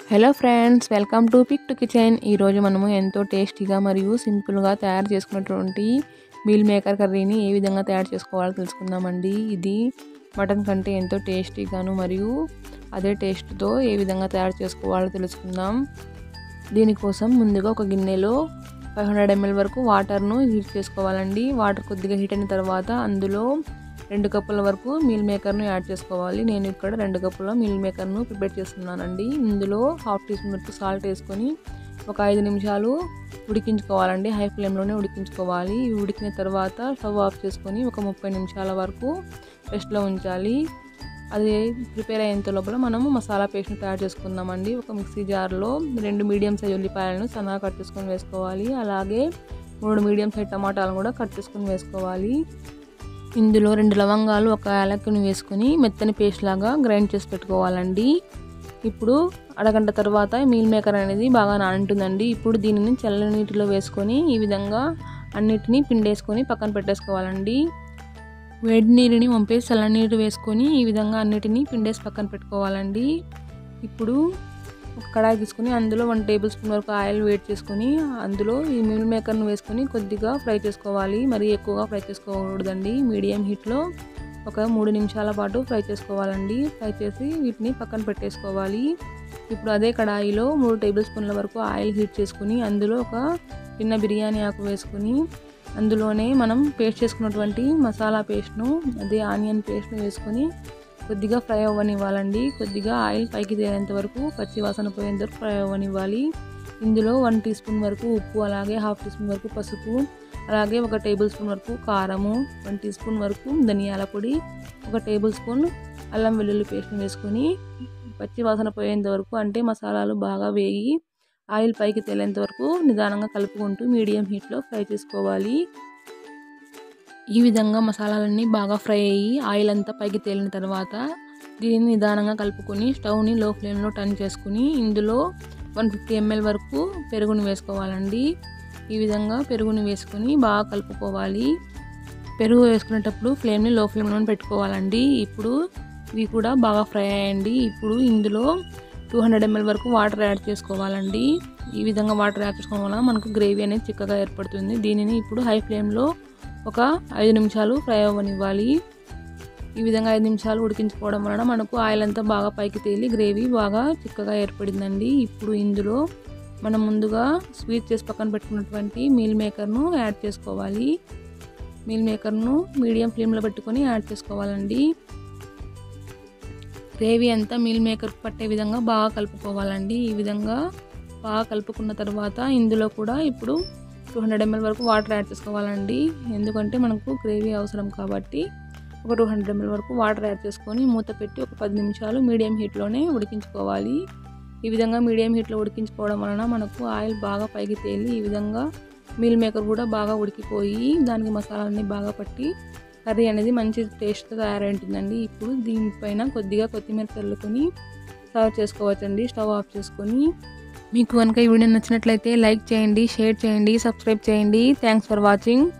hello friends welcome to pick to kitchen ఈరోజు మనము ఎంతో టేస్టీగా మరియు సింపుల్గా తయారు చేసుకున్నటువంటి మీల్ మేకర్ కర్రీని ఏ విధంగా తయారు చేసుకోవాలో తెలుసుకుందామండి ఇది మటన్ కంటే ఎంతో టేస్టీగాను మరియు అదే టేస్ట్తో ఏ విధంగా తయారు చేసుకోవాలో తెలుసుకుందాం దీనికోసం ముందుగా ఒక గిన్నెలో ఫైవ్ హండ్రెడ్ ఎంఎల్ వరకు వాటర్ను హీట్ చేసుకోవాలండి వాటర్ కొద్దిగా హీట్ అయిన తర్వాత అందులో రెండు కప్పుల వరకు మీల్ మేకర్ను యాడ్ చేసుకోవాలి నేను ఇక్కడ రెండు కప్పుల మీల్ మేకర్ను ప్రిపేర్ చేస్తున్నానండి ఇందులో హాఫ్ టీ స్పూన్ వరకు సాల్ట్ వేసుకొని ఒక ఐదు నిమిషాలు ఉడికించుకోవాలండి హై ఫ్లేమ్లోనే ఉడికించుకోవాలి ఉడికిన తర్వాత స్టవ్ ఆఫ్ చేసుకొని ఒక ముప్పై నిమిషాల వరకు రెస్ట్లో ఉంచాలి అది ప్రిపేర్ అయ్యేంత లోపల మనము మసాలా పేస్ట్ని తయారు చేసుకుందామండి ఒక మిక్సీ జార్లో రెండు మీడియం సైజ్ ఉల్లిపాయలను సన్నగా కట్ చేసుకొని వేసుకోవాలి అలాగే మూడు మీడియం సైజ్ టమాటాలను కూడా కట్ చేసుకొని వేసుకోవాలి ఇందులో రెండు లవంగాలు ఒక యాలక్కుని వేసుకొని మెత్తని పేస్ట్ లాగా గ్రైండ్ చేసి పెట్టుకోవాలండి ఇప్పుడు అరగంట తర్వాత మీల్ మేకర్ అనేది బాగా నానుంటుందండి ఇప్పుడు దీనిని చల్లని నీటిలో వేసుకొని ఈ విధంగా అన్నిటినీ పిండేసుకొని పక్కన పెట్టేసుకోవాలండి వేడి నీరుని వంపేసి చల్లని నీరు వేసుకొని ఈ విధంగా అన్నిటినీ పిండేసి పక్కన పెట్టుకోవాలండి ఇప్పుడు ఒక కడాయి తీసుకొని అందులో వన్ టేబుల్ స్పూన్ వరకు ఆయిల్ వేడి చేసుకొని అందులో ఈ మీల్ మేకర్ను వేసుకొని కొద్దిగా ఫ్రై చేసుకోవాలి మరి ఎక్కువగా ఫ్రై చేసుకోకూడదండి మీడియం హీట్లో ఒక మూడు నిమిషాల పాటు ఫ్రై చేసుకోవాలండి ఫ్రై చేసి వీటిని పక్కన పెట్టేసుకోవాలి ఇప్పుడు అదే కడాయిలో మూడు టేబుల్ స్పూన్ల వరకు ఆయిల్ హీట్ చేసుకుని అందులో ఒక చిన్న బిర్యానీ ఆకు వేసుకుని అందులోనే మనం పేస్ట్ చేసుకున్నటువంటి మసాలా పేస్ట్ను అదే ఆనియన్ పేస్ట్ను వేసుకొని కొద్దిగా ఫ్రై అవ్వనివ్వాలండి కొద్దిగా ఆయిల్ పైకి తేలేంత వరకు పచ్చి వాసన పోయేంత వరకు ఫ్రై అవ్వనివ్వాలి ఇందులో వన్ టీ స్పూన్ వరకు ఉప్పు అలాగే హాఫ్ టీ స్పూన్ వరకు పసుపు అలాగే ఒక టేబుల్ స్పూన్ వరకు కారము వన్ టీ స్పూన్ వరకు ధనియాల పొడి ఒక టేబుల్ స్పూన్ అల్లం వెల్లుల్లి పేస్ట్ని వేసుకొని పచ్చి వాసన పోయేంత వరకు అంటే మసాలాలు బాగా వేగి ఆయిల్ పైకి తేలేంత వరకు నిదానంగా కలుపుకుంటూ మీడియం హీట్లో ఫ్రై చేసుకోవాలి ఈ విధంగా మసాలాలన్నీ బాగా ఫ్రై అయ్యి ఆయిల్ అంతా పైకి తేలిన తర్వాత దీన్ని నిదానంగా కలుపుకొని స్టవ్ని లో ఫ్లేమ్లో టర్న్ చేసుకుని ఇందులో వన్ ఫిఫ్టీ ఎంఎల్ వరకు పెరుగుని వేసుకోవాలండి ఈ విధంగా పెరుగుని వేసుకొని బాగా కలుపుకోవాలి పెరుగు వేసుకునేటప్పుడు ఫ్లేమ్ని లో ఫ్లేమ్లో పెట్టుకోవాలండి ఇప్పుడు ఇవి కూడా బాగా ఫ్రై అయ్యండి ఇప్పుడు ఇందులో టూ హండ్రెడ్ ఎంఎల్ వరకు వాటర్ యాడ్ చేసుకోవాలండి ఈ విధంగా వాటర్ యాడ్ చేసుకోవడం వల్ల మనకు గ్రేవీ అనేది చిక్కగా ఏర్పడుతుంది దీనిని ఇప్పుడు హై ఫ్లేమ్లో ఒక ఐదు నిమిషాలు ఫ్రై అవ్వనివ్వాలి ఈ విధంగా ఐదు నిమిషాలు ఉడికించుకోవడం వలన మనకు ఆయిల్ అంతా బాగా పైకి తేలి గ్రేవీ బాగా చిక్కగా ఏర్పడిందండి ఇప్పుడు ఇందులో మనం ముందుగా స్వీట్ చేసి పక్కన పెట్టుకున్నటువంటి మీల్ మేకర్ను యాడ్ చేసుకోవాలి మీల్ మేకర్ను మీడియం ఫ్లేమ్లో పెట్టుకొని యాడ్ చేసుకోవాలండి గ్రేవీ అంతా మీల్ మేకర్ పట్టే విధంగా బాగా కలుపుకోవాలండి ఈ విధంగా బాగా కలుపుకున్న తర్వాత ఇందులో కూడా ఇప్పుడు టూ హండ్రెడ్ ఎంఎల్ వరకు వాటర్ యాడ్ చేసుకోవాలండి ఎందుకంటే మనకు గ్రేవీ అవసరం కాబట్టి ఒక టూ హండ్రెడ్ ఎంఎల్ వరకు వాటర్ యాడ్ చేసుకొని మూత పెట్టి ఒక పది నిమిషాలు మీడియం హీట్లోనే ఉడికించుకోవాలి ఈ విధంగా మీడియం హీట్లో ఉడికించుకోవడం వలన మనకు ఆయిల్ బాగా పైకి తేలి ఈ విధంగా మీల్ మేకర్ కూడా బాగా ఉడికిపోయి దానికి మసాలాన్ని బాగా పట్టి కర్రీ అనేది మంచి టేస్ట్తో తయారై ఉంటుందండి ఇప్పుడు దీనిపైన కొద్దిగా కొత్తిమీర చల్లుకొని సర్వ్ చేసుకోవచ్చండి స్టవ్ ఆఫ్ చేసుకొని మీకు కనుక ఈ వీడియో నచ్చినట్లయితే లైక్ చేయండి షేర్ చేయండి సబ్స్క్రైబ్ చేయండి థ్యాంక్స్ ఫర్ వాచింగ్